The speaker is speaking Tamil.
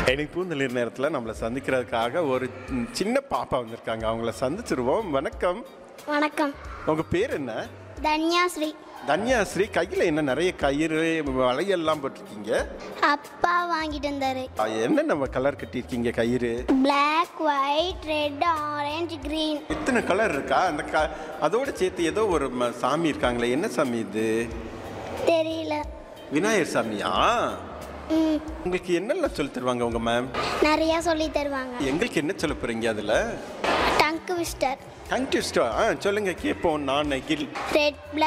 எனக்கு பூந்தளிர் நேரத்தில் நம்மளை சந்திக்கிறதுக்காக ஒரு ம், சின்ன பாப்பா வந்திருக்காங்க அவங்கள சந்திச்சிருவோம் வணக்கம் வணக்கம் உங்க பேர் என்ன தன்யாஸ்ரீ தன்யாஸ்ரீ கையில் என்ன நிறைய கயிறு வளையெல்லாம் போட்டிருக்கீங்க அப்பா வாங்கிட்டு வந்தாரு ஆ, என்ன நம்ம கலர் கட்டியிருக்கீங்க கயிறு black white red orange green இத்தனை கலர் இருக்கா அந்த க அதோட சேர்த்து ஏதோ ஒரு ம- சாமி இருக்காங்களே என்ன சாமி இது தெரியல விநாயகர் சாமியா ம் உங்களுக்கு என்னெல்லாம் சொல்லி தருவாங்க உங்க மேம் நிறையா சொல்லி தருவாங்க எங்களுக்கு என்ன சொல்ல போறீங்க அதில் டங்க் விஸ்டர் தேங்க்யூ ஸ்டோ ஆ சொல்லுங்க கேட்போம் நான் நெகில் ரெட்